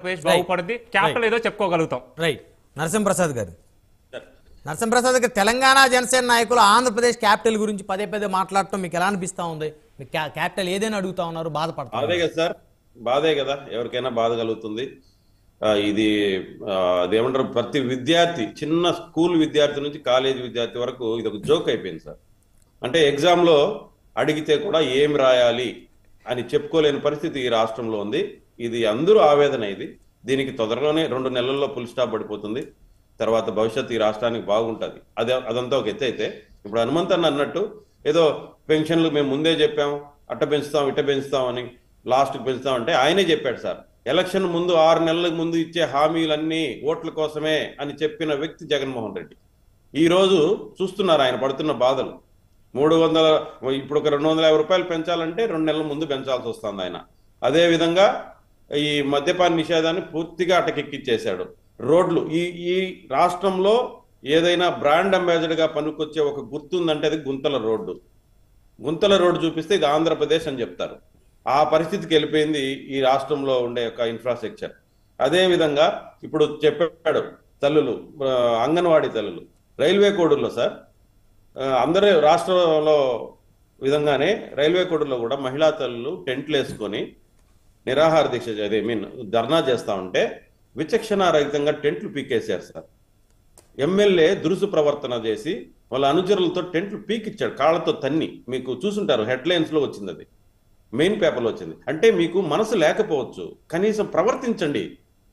Andhra Pradesh బాగుపడుద్ది capital ఏదో చెప్పుకోగలుగుతాం right Narasimha Prasad గారు నరసింహప్రసాద్ గారు తెలంగాణ జనసేన నాయకులు ఆంధ్రప్రదేశ్ క్యాపిటల్ గురించి పదే పదే మాట్లాడటం మీకు ఎలా అనిపిస్తా ఉంది మీకు క్యా- క్యాపిటల్ ఏదైనా అడుగుతా ఉన్నారు బాధపడతారు బాధే కదా సార్ బాధే కదా ఎవరికైనా బాధ కలుగుతుంది ఆ, ఇది ఆ, అదేమంటారు ప్రతి విద్యార్థి చిన్న స్కూల్ విద్యార్థి నుంచి కాలేజీ విద్యార్థి వరకు ఇది ఒక జోక్ అయిపోయింది సార్ అంటే ఎగ్జామ్ లో అడిగితే కూడా ఏం రాయాలి అని చెప్పుకోలేని పరిస్థితి ఈ రాష్ట్రంలో ఉంది ఇది అందరూ ఆవేదన ఇది దీనికి తొందరలోనే రెండు నెలల్లో ఫుల్ స్టాప్ పడిపోతుంది తర్వాత భవిష్యత్తు ఈ రాష్ట్రానికి బాగుంటుంది అదే అదంతా ఒక ఎత్తు అయితే ఇప్పుడు హనుమంత్ అన్న అన్నట్టు ఏదో పెన్షన్లు మేము ముందే చెప్పాం అట్ట పెంచుతాం ఇట్ట పెంచుతాం అని లాస్ట్కి పెంచుతాం అంటే ఆయనే చెప్పాడు సార్ ఎలక్షన్ ముందు ఆరు నెలల ముందు ఇచ్చే హామీలన్నీ ఓట్ల కోసమే అని చెప్పిన వ్యక్తి జగన్మోహన్ రెడ్డి ఈ రోజు చూస్తున్నారు ఆయన పడుతున్న బాధలు మూడు వందల ఇప్పుడు ఒక రెండు వందల యాభై రూపాయలు పెంచాలంటే రెండు నెలల ముందు పెంచాల్సి వస్తుంది ఆయన అదే విధంగా ఈ మద్యపాన నిషేధాన్ని పూర్తిగా అటకెక్కిచ్చేశాడు రోడ్లు ఈ ఈ రాష్ట్రంలో ఏదైనా బ్రాండ్ అంబాసిడర్ గా పనికొచ్చే ఒక గుర్తు ఉందంటే అది గుంతల రోడ్డు గుంతల రోడ్డు చూపిస్తే ఇది ఆంధ్రప్రదేశ్ అని చెప్తారు ఆ పరిస్థితికి వెళ్ళిపోయింది ఈ రాష్ట్రంలో ఉండే ఒక ఇన్ఫ్రాస్ట్రక్చర్ అదే విధంగా ఇప్పుడు చెప్పాడు తల్లులు ఆ, అంగన్వాడీ తల్లులు రైల్వే కోడుల్లో సార్ ఆ, అందరూ రాష్ట్రంలో విధంగానే రైల్వే కోడుల్లో కూడా మహిళా తల్లులు టెంట్లు వేసుకొని నిరాహార దీక్ష అదే మీన్ ధర్నా చేస్తా ఉంటే విచక్షణ రహితంగా టెంట్లు పీకేశారు సార్ ఎమ్మెల్యే దురుసు ప్రవర్తన చేసి వాళ్ళ అనుచరులతో టెంట్లు పీకిచ్చాడు కాళ్ళతో తన్ని మీకు చూసుంటారు హెడ్లైన్స్ లో వచ్చింది అది మెయిన్ పేపర్లో వచ్చింది అంటే మీకు మనసు లేకపోవచ్చు కనీసం ప్రవర్తించండి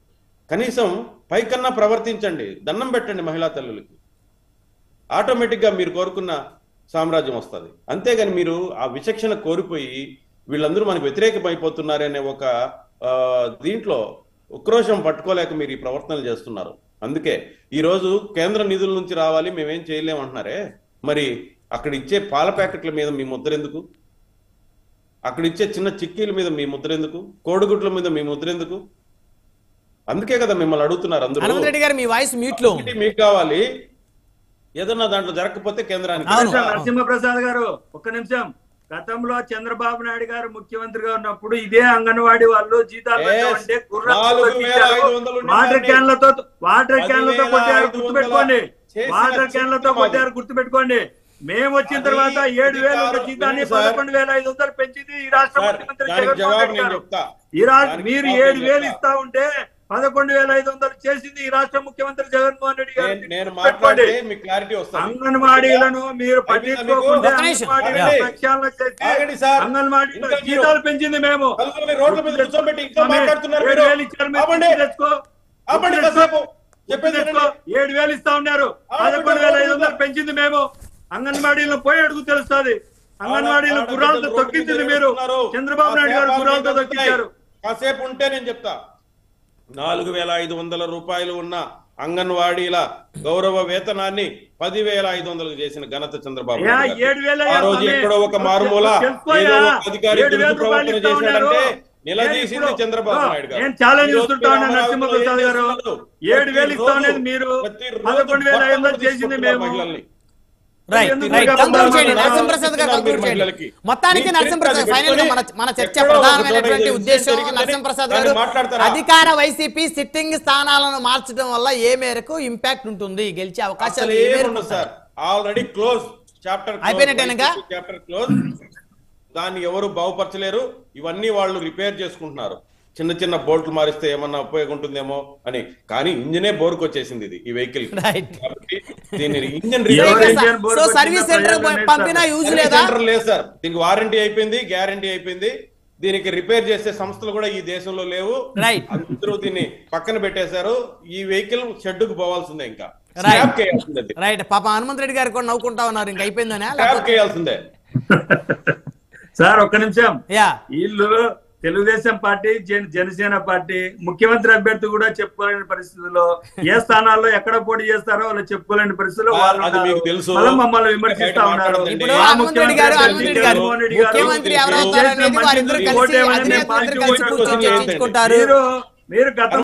కనీసం పైకన్నా ప్రవర్తించండి దండం పెట్టండి మహిళా తల్లులకి ఆటోమేటిక్గా మీరు కోరుకున్న సామ్రాజ్యం వస్తుంది అంతేగాని మీరు ఆ విచక్షణ కోల్పోయి వీళ్ళందరూ మనకు వ్యతిరేకమైపోతున్నారనే ఒక ఆ, దీంట్లో ఉక్రోషం పట్టుకోలేక మీరు ఈ ప్రవర్తనలు చేస్తున్నారు అందుకే ఈ రోజు కేంద్ర నిధుల నుంచి రావాలి మేమేం చేయలేమంటున్నారే మరి అక్కడ ఇచ్చే పాల ప్యాకెట్ల మీద మీ ముద్ర ఎందుకు అక్కడ ఇచ్చే చిన్న చిక్కీల మీద మీ ముద్ర ఎందుకు కోడిగుడ్ల మీద మీ ముద్ర ఎందుకు అందుకే కదా మిమ్మల్ని అడుగుతున్నారు అందరూ హనుమంత్ రెడ్డి గారు మీ వాయిస్ మ్యూట్ లో ఉంది ఒకటి మీకు కావాలి ఏదన్నా దాంట్లో జరగకపోతే కేంద్రానికి అవును. నిమిషం, నరసింహప్రసాద్ గారు ఒక్క నిమిషం గతంలో చంద్రబాబు నాయుడు గారు ముఖ్యమంత్రిగా ఉన్నప్పుడు ఇదే అంగన్వాడీ వాళ్ళు జీతాలు Yes. పెట్టామంటే గుర్రాలు నాలుగు వేల తొక్కించారు. ఐదు వందలు ఉండే వాటర్ దాన్ని క్యాన్లతో వాటర్ పది క్యాన్లతో వేల కొట్టారు ఐదు గుర్తు వందల పెట్టుకోండి చేసిన వాటర్ క్యాన్లతో చిత్రం కొట్టారు అది. గుర్తు పెట్టుకోండి మేము వచ్చిన అది తర్వాత ఏడు వేల ఒక అధికారం జీతాన్ని ఉంది సార్. పదకొండు వేల ఐదు వందలు పెంచింది ఈ రాష్ట్ర సార్, ముఖ్యమంత్రి దానికి జగన్మోహన్ జవాబు రెడ్డి నేను గారు. చెప్తా ఈ రాష్ట్ర దానికి మీరు జవాబు ఏడు నేను వేలు చెప్తా. ఇస్తా ఉంటే పదకొండు వేల ఐదు వందలు చేసింది ఈ రాష్ట్ర ముఖ్యమంత్రి జగన్మోహన్ రెడ్డి గారు నేను- నేను గుర్తుపెట్టుకోండి. మాట్లాడితే మీకు క్లారిటీ వస్తుంది అంగన్వాడీలను మీరు పట్టించుకోకుండా ఒక్క నిమిషం. అంగన్వాడీలను ఆగండి. ప్రక్షాళన చేసి ఆగండి సార్. అంగన్వాడీ ఇంకా మీరు- జీతాలు పెంచింది మేము కలుపుకొని రోడ్ల మీద కూర్చోబెట్టి ఇంకా స్వామి, మాట్లాడుతున్నారు ఏడు మీరు. వేలు ఇచ్చారు మీరు ఆపండి. గుర్తు తెచ్చుకో. ఆపండి గుర్తు తెచ్చుకో. కాసేపు. చెప్పేది గుర్తు తెచ్చుకో. వినండి. ఏడు వేలు ఇస్తా ఉన్నారు ఆపండి, పదకొండు వేల ఐదు వందలు ఆపండి. పెంచింది మేము అంగన్వాడీలను పోయి అడుగు తెలుస్తుంది అంగన్వాడీలు ఆడ- గుర్రాలతో ఆడబిడ్డలు తొక్కించింది రోడ్డు మీద మీరు తిరుగుతున్నారు. చంద్రబాబు నాయుడు గారు కాసేపు గుర్రాలతో ఆగండి, తొక్కించారు కాసేపు ఉంటే నేను చెప్తా నాలుగు వేల ఐదు వందల రూపాయలు ఉన్న అంగన్వాడీల గౌరవ వేతనాన్ని పదివేల ఐదు వందలకు చేసిన ఘనత చంద్రబాబు యా, నాయుడు గారిది. ఏడు వేల ఆ రోజు యాభై. ఎక్కడో ఒక మారుమూల తెలుసుకోయా? ఏదో ఒక అధికారి ఏడు వేల దురుసు ప్రవర్తన రూపాయలు ఇస్తా చేశాడంటే ఉన్నారు. నిలదీసింది నేను ఇప్పుడు- చంద్రబాబు నాయుడు గారు నేను ఛాలెంజ్ ఈ రోజు చేస్తుంటా మీరు ఉన్నాను అమరావతిలో నరసింహప్రసాద్ ఏం గారు చేస్తున్నారు? ఏడు వేలు ఇస్తా ప్రతిరోజు- అనేది మీరు ప్రతిరోజు పదకొండు వేల ఐదు వందలు బట్టలు చేసింది తీసుకుంటున్నారు మేము మహిళల్ని. రైట్ ఎందుకు రైట్ ఇంకా కంక్లూడ్ చేయండి మాట్లాడుతున్నారు? నరసింహప్రసాద్ గారు కంక్లూడ్ చేయండి మహిళలకి. మొత్తానికి మీ నరసింహప్రసాద్ చరిత్ర ఫైనల్ గా మన మన చర్చ ఎక్కడో ఒక చోట ప్రధానమైనటువంటి ఇది ఉద్దేశం జరిగిందని నరసింహప్రసాద్ దాన్ని గారు మాట్లాడతారా? అధికార వైసీపీ సిట్టింగ్ స్థానాలను మార్చడం వల్ల ఏ మేరకు ఇంపాక్ట్ ఉంటుంది గెలిచే అవకాశాలు అసలు ఏ మేరకు ఏముండదు సార్ ఆల్రెడీ క్లోజ్ చాప్టర్ అయిపోయినట్టేనంగా? చాప్టర్ క్లోజ్ దాన్ని ఎవరు బాగుపరచలేరు ఇవన్నీ వాళ్ళు రిపేర్ చేసుకుంటున్నారు చిన్న చిన్న బోల్ట్లు మారిస్తే ఏమన్నా ఉపయోగం ఉంటుందేమో అని కానీ ఇంజనే బోర్కు వచ్చేసింది ఇది ఈ వెహికల్ రైట్ కాబట్టి దీని ఇంజన్ ఈ సో రోజు ఇక ఇండియన్ స- బోర్డు సో వచ్చిన సర్వీస్ సెంటర్ ప్రయోజనం లేదు పంపినా సార్. యూజ్ లేదా లేదు సార్ దీనికి వారంటీ అయిపోయింది గ్యారంటీ అయిపోయింది దీనికి రిపేర్ చేసే సంస్థలు కూడా ఈ దేశంలో లేవు Right. అందరూ దీన్ని పక్కన పెట్టేశారు ఈ వెహికల్ షెడ్డుకు పోవాల్సిందే ఇంకా Right. స్క్రాప్ చేయాల్సిందే దీన్ని. రైట్ పాప హనుమంత్ రెడ్డి గారు కూడా నవ్వుకుంటా ఉన్నారు ఇంకా అయిపోయిందనే స్క్రాప్ చేయాల్సిందే సార్ ఒక్క నిమిషం యా వీళ్ళు తెలుగుదేశం పార్టీ జన- జనసేన పార్టీ ముఖ్యమంత్రి అభ్యర్థి కూడా చెప్పుకోలేని పరిస్థితుల్లో ఏ స్థానాల్లో ఎక్కడ పోటీ చేస్తారో వాళ్ళు చెప్పుకోలేని పరిస్థితుల్లో సార్, వాళ్ళు అది ఉన్నారు. మీకు తెలుసు. మళ్ళీ మమ్మల్ని విమర్శిస్తా బయట ఉన్నారు మాట్లాడదండి. ఇప్పుడు మా హనుమంత్ రెడ్డి గారు ముఖ్యమంత్రి హనుమంత్ రెడ్డి గారు జగన్మోహన్ రెడ్డి గారు ముఖ్యమంత్రి ఎవరు చేసిన అవుతారు అనేది మంచి వారిద్దరు ఓటు కలిసి ఏమని మేము అధినేతలు పార్టీ కలిసి ఓటు కూర్చొని వేస్తాం. చర్చించుకుంటారు మీరు మీరు గత